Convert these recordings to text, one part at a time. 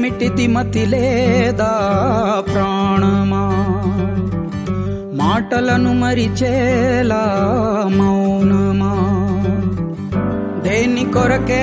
ఏమిటి తిమతి లేదా ప్రాణమా మాటలను మరిచేలా మౌనమా దేని కొరకే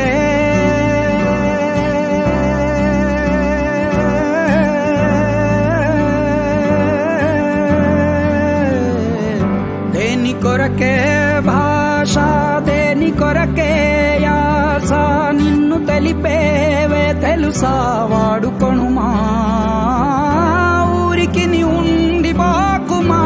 దేని కొరకే భాష దేని కొరకే యాస నిన్ను తెలిపేవే తెలుసా వాడుకొనుమా ఊరికి నీ ఉండి బాకుమా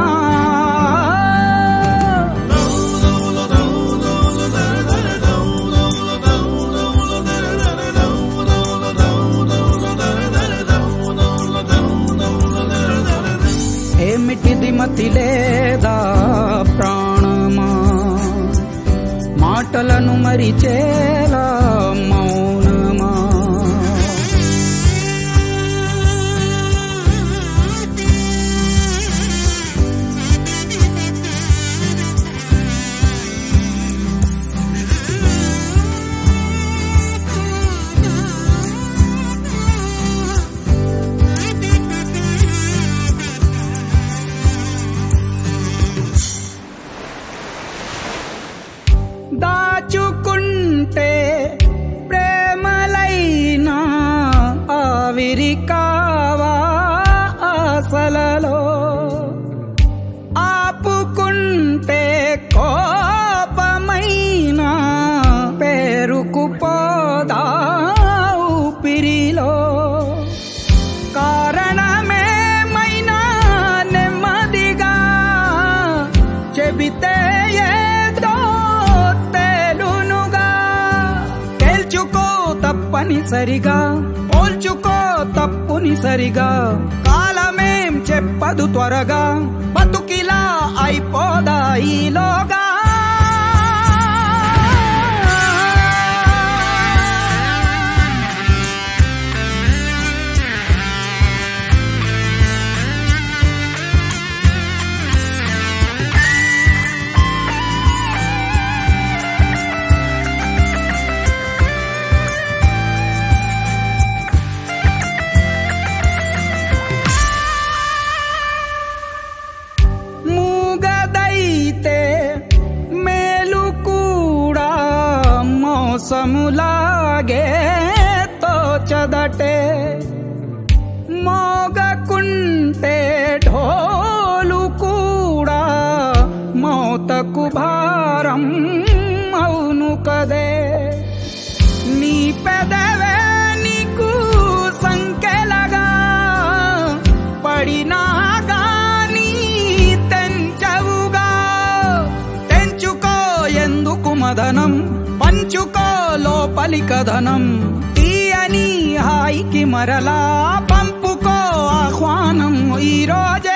ఏమిటిది మతి లేదా ప్రాణమా మాటలను మరిచేలా మౌనమా దాచుకుంటే ప్రేమలైనా ఆవిరి కావా ఆసలలో ఆపుకుంటే కోపమైనా పేరుకుపోదా ఊపిరిలో కారణమేమైనా నెమ్మదిగా చెబితే ఏదో తేలునుగా తేల్చుకో తప్పనిసరిగా పోల్చుకో తప్పునిసరిగా కాలమేం చెప్పదు త్వరగా బతుకిలా అయిపోదా ఈలోగా మూగదైతే మేలు కూడా మోసములాగే తోచదటే మోగకుంటే ఢోలు కూడా మోతకు భారం అవును కదే నీ పెదవే నీకు సంకెలగా పడినా గాని తెంచవుగా తెంచుకో ఎందుకు మదనం పంచుకో లోపలి కథనం తీయని హాయికి మరలా పంపుకో ఆహ్వానం ఈ రోజే